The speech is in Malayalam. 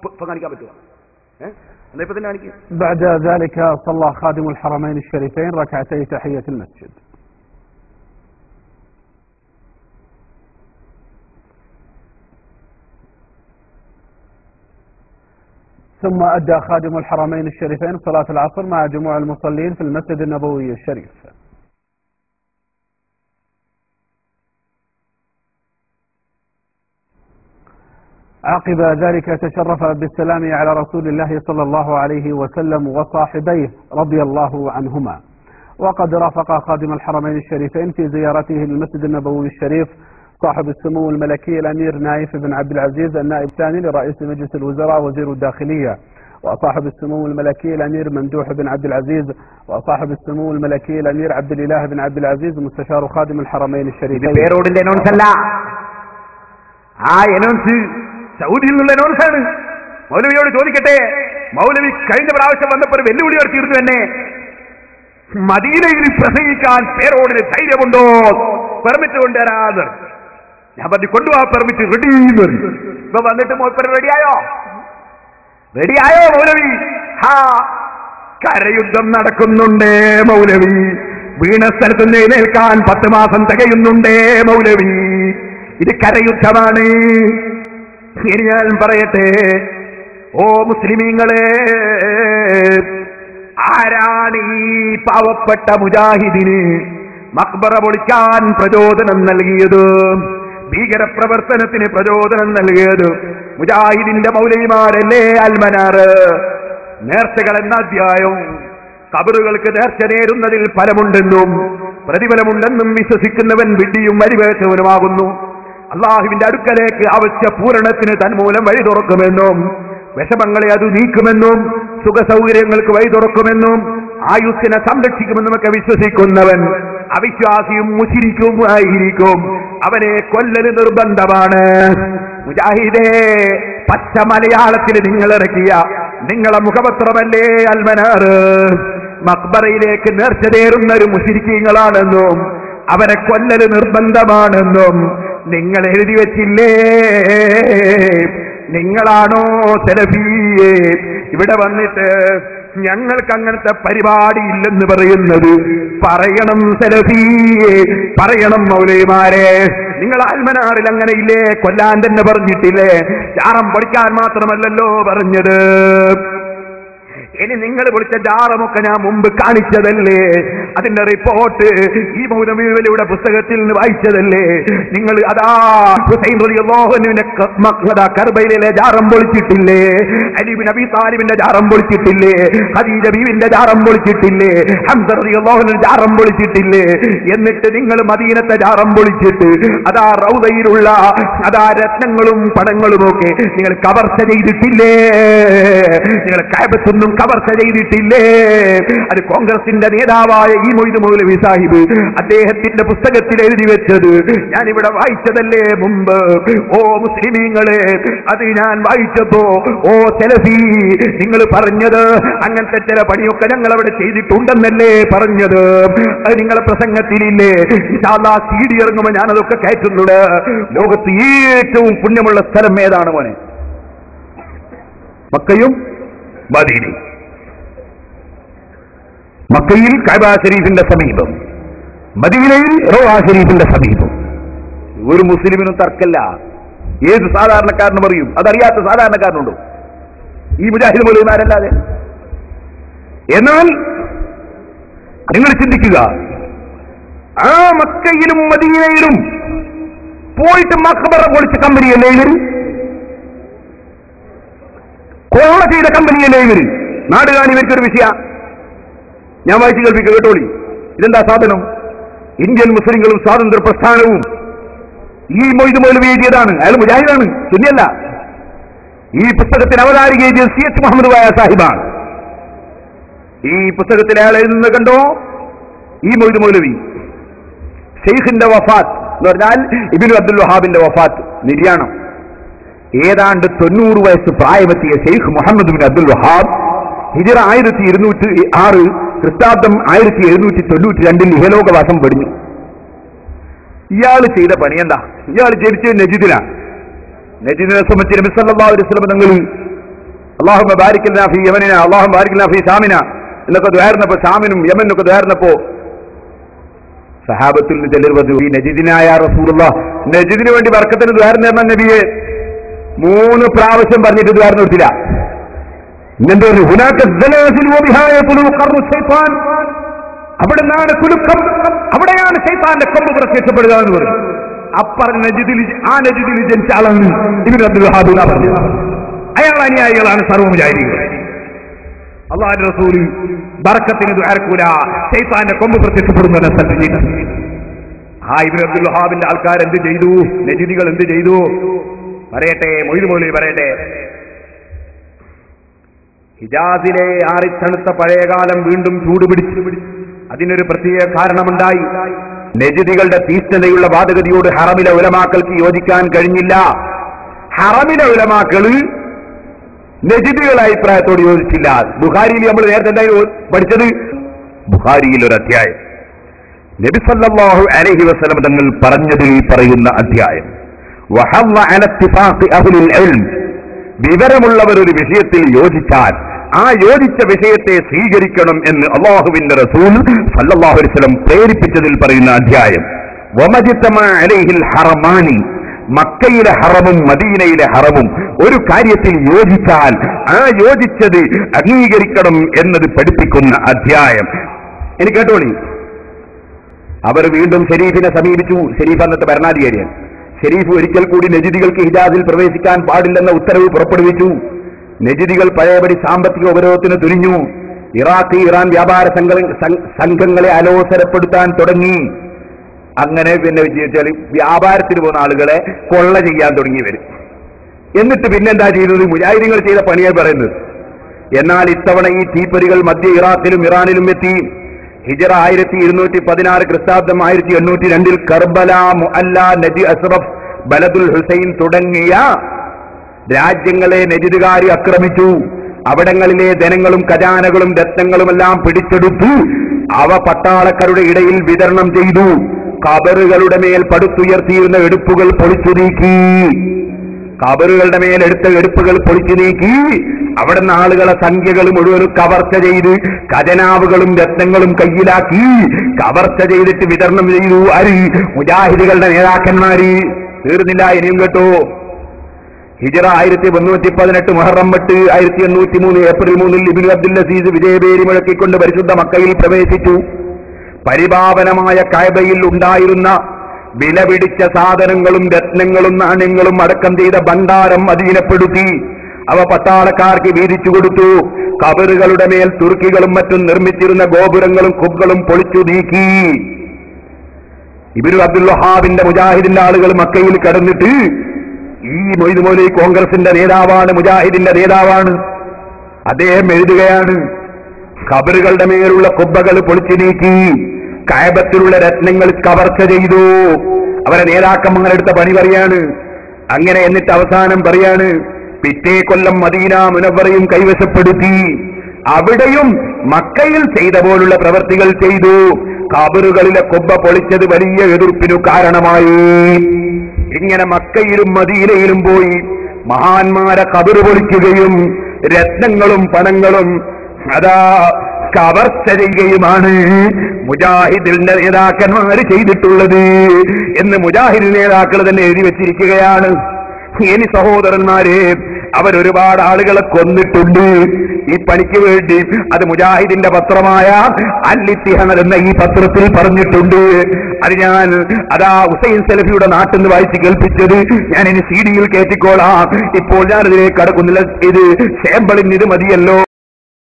ഇപ്പൊ- ഇപ്പൊ കാണിക്കാൻ പറ്റുമോ ഏഹ് എന്നാ ഇപ്പൊ തന്നെ കാണിക്കുക بعد ذلك صلى خادم الحرمين الشريفين ركعتي تحية المسجد ثم أدى خادم الحرمين الشريفين صلاة العصر مع جموع المصلين في المسجد النبوي الشريف عقب ذلك تشرف بالسلام على رسول الله صلى الله عليه وسلم وصاحبيه رضي الله عنهما وقد رافق خادم الحرمين الشريفين في زيارته للمسجد النبوي الشريف صاحب السمو الملكي الأمير نايف بن عبد العزيز النائب الثاني لرئيس مجلس الوزراء وزير الداخلية وصاحب السمو الملكي الأمير ممدوح بن عبد العزيز وصاحب السمو الملكي الأمير عبد الإله بن عبد العزيز مستشار خادم الحرمين ഇത് الشريفين പേരോടിന്റെ അനൗൺസ് അല്ല ആ അനൗൺസ് സൗദിയിൽ നിന്നുള്ള അനൗൺസ് ആണ് മൗലവിയോട് ചോദിക്കട്ടെ മൗലവി കഴിഞ്ഞ പ്രാവശ്യം വന്നപ്പോൾ ഒരു വെല്ലുവിളി ഉയർത്തിയിരുന്നു എന്നെ മദീനയിൽ പ്രസംഗിക്കാൻ പേരോടിന് ധൈര്യമുണ്ടോ പെർമിറ്റ് കൊണ്ടുവരാന്ന് ഞാൻ പറഞ്ഞു കൊണ്ടുപോവാ പെർമിറ്റ് റെഡി ഇപ്പൊ വന്നിട്ട് മോപ്പർ റെഡിയായോ റെഡിയായോ മൗലവി ഹാ കരയുദ്ധം നടക്കുന്നുണ്ടേ മൗലവി വീണ സ്ഥലത്ത് നിന്ന് എഴുന്നേൽക്കാൻ പത്ത് മാസം തികയുന്നുണ്ടേ മൗലവി ഇത് കരയുദ്ധമാണ് ഇനി ഞാൻ പറയട്ടെ ഓ മുസ്ലിമീങ്ങളെ ആരാണ് ഈ പാവപ്പെട്ട മുജാഹിദിന് മക്ബറ പൊളിക്കാൻ പ്രചോദനം നൽകിയത് ഭീകരപ്രവർത്തനത്തിന് പ്രചോദനം നൽകിയത് മുജാഹിദിന്റെ മൗലവിമാരല്ലേ അൽമനാറ് നേർച്ചകൾ എന്ന അധ്യായം കബറുകൾക്ക് നേർച്ച നേരുന്നതിൽ ഫലമുണ്ടെന്നും പ്രതിഫലമുണ്ടെന്നും വിശ്വസിക്കുന്നവൻ വിഡ്ഢിയും വരിവേറ്റവനുമാകുന്നു അള്ളാഹുവിന്റെ അടുക്കലേക്ക് അവശ്യ പൂരണത്തിന് തന്മൂലം വഴി തുറക്കുമെന്നും വിഷമങ്ങളെ അത് നീക്കുമെന്നും സുഖസൗകര്യങ്ങൾക്ക് വഴി തുറക്കുമെന്നും ആയുസ്സിനെ സംരക്ഷിക്കുമെന്നും ഒക്കെ വിശ്വസിക്കുന്നവൻ അവിശ്വാസിയും മുശിരിക്കുമായിരിക്കും അവനെ കൊല്ലല് നിർബന്ധമാണ് മുജാഹിദേ പച്ച മലയാളത്തിൽ നിങ്ങൾ ഇറക്കിയ നിങ്ങളെ മുഖപത്രമല്ലേ അൽമനാറ് മക്ബറയിലേക്ക് നേർച്ച തേറുന്ന ഒരു മുശിരിക്കീങ്ങളാണെന്നും അവരെ കൊല്ലല് നിർബന്ധമാണെന്നും നിങ്ങൾ എഴുതി വെച്ചില്ലേ നിങ്ങളാണോ സെലഫിയെ ഇവിടെ വന്നിട്ട് ഞങ്ങൾക്ക് അങ്ങനത്തെ പരിപാടി ഇല്ലെന്ന് പറയുന്നത് പറയണം സെലഫിയെ പറയണം മൗലവിമാരെ നിങ്ങൾ ആൽമനാറിൽ അങ്ങനെ ഇല്ലേ കൊല്ലാൻ തന്നെ പറഞ്ഞിട്ടില്ലേ ചാറം പഠിക്കാൻ മാത്രമല്ലല്ലോ പറഞ്ഞത് ഇനി നിങ്ങൾ വിളിച്ച ജാറമൊക്കെ ഞാൻ മുമ്പ് കാണിച്ചതല്ലേ അതിന്റെ റിപ്പോർട്ട് ഈ മൗനമീവലിയുടെ പുസ്തകത്തിൽ നിന്ന് വായിച്ചതല്ലേ നിങ്ങൾ അതാ ഹുസൈൻ റളിയല്ലാഹുവിനെ ക- മ- അതാ കർബയിലെ ജാറം പൊളിച്ചിട്ടില്ലേ അലിബിൻ അബി താലിബിന്റെ ജാറം പൊളിച്ചിട്ടില്ലേ ഖദീജ ബീവിന്റെ ജാറം പൊളിച്ചിട്ടില്ലേ ഹംസ റളിയല്ലാഹുവിന്റെ ജാറം പൊളിച്ചിട്ടില്ലേ എന്നിട്ട് നിങ്ങൾ മദീനത്തെ ജാറം പൊളിച്ചിട്ട് അതാ റൗദയിലുള്ള അതാ രത്നങ്ങളും പടങ്ങളും ഒക്കെ നിങ്ങൾ കവർച്ച ചെയ്തിട്ടില്ലേ നിങ്ങൾ കാബത്തൊന്നും കവർച്ച ചെയ്തിട്ടില്ലേ അത് കോൺഗ്രസിന്റെ നേതാവായ ഈ മൊയ്ത് മൗലവി സാഹിബ് അദ്ദേഹത്തിന്റെ പുസ്തകത്തിൽ എഴുതി വെച്ചത് ഞാൻ ഇവിടെ വായിച്ചതല്ലേ മുമ്പ് ഓ മുസ്ലിമീങ്ങളെ അത് ഞാൻ വായിച്ചപ്പോ ഓ സെലഫി നിങ്ങൾ പറഞ്ഞത് അങ്ങനത്തെ ചില പണിയൊക്കെ ഞങ്ങൾ അവിടെ ചെയ്തിട്ടുണ്ടെന്നല്ലേ പറഞ്ഞത് അത് നിങ്ങളെ പ്രസംഗത്തിലില്ലേ സി ഡി ഇറങ്ങുമ്പോൾ ഞാനതൊക്കെ കയറ്റുന്നുണ്ട് ലോകത്ത് ഏറ്റവും പുണ്യമുള്ള സ്ഥലം ഏതാണ് മോനെ മക്കയും മദീനയും മക്കയിൽ കൈബ ഷരീഫിന്റെ സമീപം മദീനയിൽ റോഹാ ഷരീഫിന്റെ സമീപം ഒരു മുസ്ലിമിനും തർക്കല്ല ഏത് സാധാരണക്കാരനും അറിയും അതറിയാത്ത സാധാരണക്കാരനുണ്ടോ ഈ മുജാഹിദ് മൗലവിമാരല്ലാതെ എന്നാൽ നിങ്ങൾ ചിന്തിക്കുക ആ മക്കയിലും മദീനയിലും പോയിട്ട് മക്കബറ പൊളിച്ച കമ്പനിയല്ലേ ഇവര് കോള ചെയ്ത കമ്പനിയല്ലേ ഇവര് നാട് കാണി ഇവർക്കൊരു വിഷയ ഞാൻ വായിച്ചു കേൾപ്പിക്കുക കേട്ടോളി ഇതെന്താ സാധനം ഇന്ത്യൻ മുസ്ലിങ്ങളും സ്വാതന്ത്ര്യ പ്രസ്ഥാനവും ഈ മൊയ്ത് മൗലവി എഴുതിയതാണ് അയാൾ മുജാഹിദാണ് ശരിയല്ല ഈ പുസ്തകത്തിന് അവതാരിക എഴുതിയ സി എച്ച് മുഹമ്മദ് വായ സാഹിബാണ് ഈ പുസ്തകത്തിൽ അയാൾ എഴുതുന്നത് കണ്ടോ ഈ മൊയ്ത് മൗലവി ഷെയ്ഖിന്റെ വഫാത്ത് എന്ന് പറഞ്ഞാൽ ഇബിനു അബ്ദുൽ വഹാബിന്റെ വഫാത്ത് നിര്യാണം ഏതാണ്ട് തൊണ്ണൂറ് വയസ്സ് പ്രായമെത്തിയ Sheikh Muhammad bin Abdul Wahab ഹിജറ ആയിരത്തി ഇരുന്നൂറ്റി ആറ് ക്രിസ്താബ്ദം ആയിരത്തി എഴുന്നൂറ്റി തൊണ്ണൂറ്റി രണ്ടിൽ ഇഹലോകവാസം വെടിഞ്ഞു ഇയാൾ ചെയ്ത പണി എന്താ ഇയാൾ ജനിച്ചത് നജിദിലാണ് നജിദിനെ സംബന്ധിച്ച് നബി സല്ലല്ലാഹു അലൈഹി വസല്ലം തങ്ങൾ അള്ളാഹു ബാരിക്കൽ ഫി യമനിന അള്ളാഹു ബാരിക്കൽ ഫി സാമിന എന്നൊക്കെ ദ്വാരുന്നപ്പോ സാമിനും യമനൊക്കെ ദ്വാരുന്നപ്പോ സഹാബത്തിൽ നിന്ന് ചിലർ പറഞ്ഞു ഈ നജിദിനായ റസൂലുള്ള നജിദിന് വേണ്ടി വർക്കത്തിന് ദ്വാരം നേർന്ന നബിയെ മൂന്ന് പ്രാവശ്യം പറഞ്ഞിട്ട് ദ്വാരം നിർത്തില്ല ഇങ്ങനത്തെ ഒരു ഹുനാക്ക സലാസിൽ വബിഹായ കുലു ഖർറു ശൈത്താൻ. അവിടെ നിന്നാണ് കുലുക്കം അവിടെയാണ് ശൈത്താന്റെ കൊമ്പ് പ്രത്യക്ഷപ്പെടുക എന്ന് പറയും അപ്പറഞ്ഞ നജിദിൽ ആ നജിദിൽ ജനിച്ച ആളാണ് ഇബിൻ അബ്ദുൽ വഹാബ് എന്നാ പറഞ്ഞത് അയാൾ അനുയായികളാണ് സർവമുജാരികൾ അള്ളാഹു റസൂല് ബർക്കത്തിന് ദ്വാരക്കൂല ശൈത്താന്റെ കൊമ്പ് പ്രത്യക്ഷപ്പെടുന്ന സ്ഥലത്ത് ചെയ്തു ആ ഇബിൻ അബ്ദുൽ വഹാബിന്റെ ആൾക്കാർ എന്ത് ചെയ്തു നജിദികൾ എന്ത് ചെയ്തു പറയട്ടെ മൊയ്തു മൗലി പറയട്ടെ ഹിജാസിലെ ആറിത്തണുത്ത പഴയകാലം വീണ്ടും ചൂടുപിടിച്ചു അതിനൊരു പ്രത്യേക കാരണമുണ്ടായി നജിദികളുടെ തീഷ്ണതയുള്ള വാദഗതിയോട് ഹറമിലെ ഉലമാക്കൾക്ക് യോജിക്കാൻ കഴിഞ്ഞില്ല ഹറമിലെ ഉലമാക്കള് നജിദികളുടെ അഭിപ്രായത്തോട് യോജിച്ചില്ല ബുഹാരിയിൽ നമ്മൾ നേരത്തെ എന്തായാലും പഠിച്ചത് ബുഹാരിയിൽ ഒരു അധ്യായം നബി സല്ലല്ലാഹു അലൈഹി വസല്ലം തങ്ങൾ പറഞ്ഞതിൽ പറയുന്ന അധ്യായം വഹവ്വ അല ഇത്തിഫാഖി അഹ്ലുൽ ഇൽം വിവരമുള്ളവർ ഒരു വിഷയത്തിൽ യോജിച്ചാൽ ആ യോജിച്ച വിഷയത്തെ സ്വീകരിക്കണം എന്ന് അള്ളാഹുവിന്റെ റസൂൽ സല്ലല്ലാഹു അലൈഹി വസല്ലം പ്രേരിപ്പിച്ചതിൽ പറയുന്ന അധ്യായം വമജിത്തമ അലൈഹിൽ ഹറമാനി മക്കയിലെ ഹറമും മദീനയിലെ ഹറമും ഒരു കാര്യത്തിൽ യോജിച്ചാൽ ആ യോജിച്ചത് അംഗീകരിക്കണം എന്നത് പഠിപ്പിക്കുന്ന അധ്യായം എനിക്ക് കേട്ടോളി അവർ വീണ്ടും ഷെരീഫിനെ സമീപിച്ചു ഷെരീഫ് അന്നത്തെ ഭരണാധികാരിയാണ് ഷെരീഫ് ഒരിക്കൽ കൂടി നജിദികൾക്ക് ഹിജാസിൽ പ്രവേശിക്കാൻ പാടില്ലെന്ന ഉത്തരവ് പുറപ്പെടുവിച്ചു നജിദികൾ പഴയപടി സാമ്പത്തിക ഉപരോധത്തിന് തുനിഞ്ഞു ഇറാഖ് ഇറാൻ വ്യാപാര സംഘ- സം- സംഘങ്ങളെ അലോസരപ്പെടുത്താൻ തുടങ്ങി അങ്ങനെ പിന്നെ വെച്ചാൽ വ്യാപാരത്തിന് പോകുന്ന ആളുകളെ കൊള്ള ചെയ്യാൻ തുടങ്ങി വരും എന്നിട്ട് പിന്നെന്താ ചെയ്തത് മുജാഹിദീങ്ങൾ ചെയ്ത പണിയായി പറയുന്നത് എന്നാൽ ഇത്തവണ ഈ തീപ്പൊരികൾ മധ്യ ഇറാഖിലും ഇറാനിലും എത്തി ഹിജറ ആയിരത്തി ഇരുന്നൂറ്റി പതിനാറ് ക്രിസ്താബ്ദം ആയിരത്തി എണ്ണൂറ്റി രണ്ടിൽ കർബല മുഅല്ല നജി അസ്റഫ് ബലദുൽ ഹുസൈൻ തുടങ്ങിയ രാജ്യങ്ങളെ നജിദുകാരി ആക്രമിച്ചു അവിടങ്ങളിലെ ധനങ്ങളും ഖജാനകളും രത്നങ്ങളുമെല്ലാം പിടിച്ചെടുത്തു അവ പട്ടാളക്കാരുടെ ഇടയിൽ വിതരണം ചെയ്തു കബറുകളുടെ മേൽ പടുത്തുയർത്തിയിരുന്ന എടുപ്പുകൾ പൊളിച്ചു നീക്കി കബറുകളുടെ മേൽ എടുത്ത എടുപ്പുകൾ പൊളിച്ചു നീക്കി അവിടുന്ന് ആളുകളെ സംഖ്യകൾ മുഴുവനും കവർച്ച ചെയ്ത് ഖജനാവുകളും രത്നങ്ങളും കയ്യിലാക്കി കവർച്ച ചെയ്തിട്ട് വിതരണം ചെയ്തു ആര് മുജാഹിദികളുടെ നേതാക്കന്മാര് തീർന്നില്ല ഇനിയും കേട്ടോ ഹിജറ ആയിരത്തി മുന്നൂറ്റി പതിനെട്ട് മുഹറം എട്ട് ആയിരത്തി എണ്ണൂറ്റി മൂന്ന് ഏപ്രിൽ മൂന്നിൽ ഇബിൻ അബ്ദുൽ അസീസ് വിജയപേരി മുഴക്കിക്കൊണ്ട് പരിശുദ്ധ മക്കയിൽ പ്രവേശിച്ചു പരിപാവനമായ കായബയിൽ ഉണ്ടായിരുന്ന വിലപിടിച്ച സാധനങ്ങളും രത്നങ്ങളും നാണ്യങ്ങളും അടക്കം ചെയ്ത ഭണ്ഡാരം അധീനപ്പെടുത്തി അവ പട്ടാളക്കാർക്ക് വീതിച്ചു കൊടുത്തു കബറുകളുടെ മേൽ തുർക്കികളും മറ്റും നിർമ്മിച്ചിരുന്ന ഗോപുരങ്ങളും കുബ്കളും പൊളിച്ചു നീക്കി ഇബിനു അബ്ദുൽ വഹാബിന്റെ മുജാഹിദിന്റെ ആളുകൾ മക്കയിൽ കടന്നിട്ട് ഈ മൊയ്ത് മൗലി കോൺഗ്രസിന്റെ നേതാവാണ് മുജാഹിദിന്റെ നേതാവാണ് അദ്ദേഹം എഴുതുകയാണ് ഖബറുകളുടെ മേലുള്ള കുബ്ബകൾ പൊളിച്ചു നീക്കി കായബത്തിലുള്ള രത്നങ്ങൾ കവർച്ച ചെയ്തു അവരെ നേതാക്കന്മാർ എടുത്ത പണി പറയാണ് അങ്ങനെ എന്നിട്ട് അവസാനം പറയാണ് പിറ്റേ കൊല്ലം മദീന മുനവറയും കൈവശപ്പെടുത്തി അവിടെയും മക്കയിൽ ചെയ്ത പോലുള്ള പ്രവർത്തികൾ ചെയ്തു കബറുകളിലെ കൊബ്ബ പൊളിച്ചത് വലിയ എതിർപ്പിനു കാരണമായി ഇങ്ങനെ മക്കയിലും മദീനയിലും പോയി മഹാന്മാരെ കബറ് പൊളിക്കുകയും രത്നങ്ങളും പണങ്ങളും അതാ കവർച്ച ചെയ്യുകയുമാണ് മുജാഹിദിന്റെ നേതാക്കന്മാർ ചെയ്തിട്ടുള്ളത് എന്ന് മുജാഹിദ് നേതാക്കൾ തന്നെ എഴുതി വെച്ചിരിക്കുകയാണ് ഇനി സഹോദരന്മാരെ അവരൊരുപാട് ആളുകളെ കൊന്നിട്ടുണ്ട് ഈ പണിക്ക് വേണ്ടി അത് മുജാഹിദിന്റെ പത്രമായ അല്ലിത്തിഹണർ എന്ന ഈ പത്രത്തിൽ പറഞ്ഞിട്ടുണ്ട് അത് ഞാൻ അതാ ഹുസൈൻ സലഫിയുടെ നാട്ടിൽ നിന്ന് വായിച്ച് കേൾപ്പിച്ചത് ഞാൻ ഇനി സി ഡിയിൽ കയറ്റിക്കോളാം ഇപ്പോൾ ഞാൻ ഇതിലേക്ക് കടക്കുന്നില്ല ഇത് ശേമ്പളിന് ഇത് മതിയല്ലോ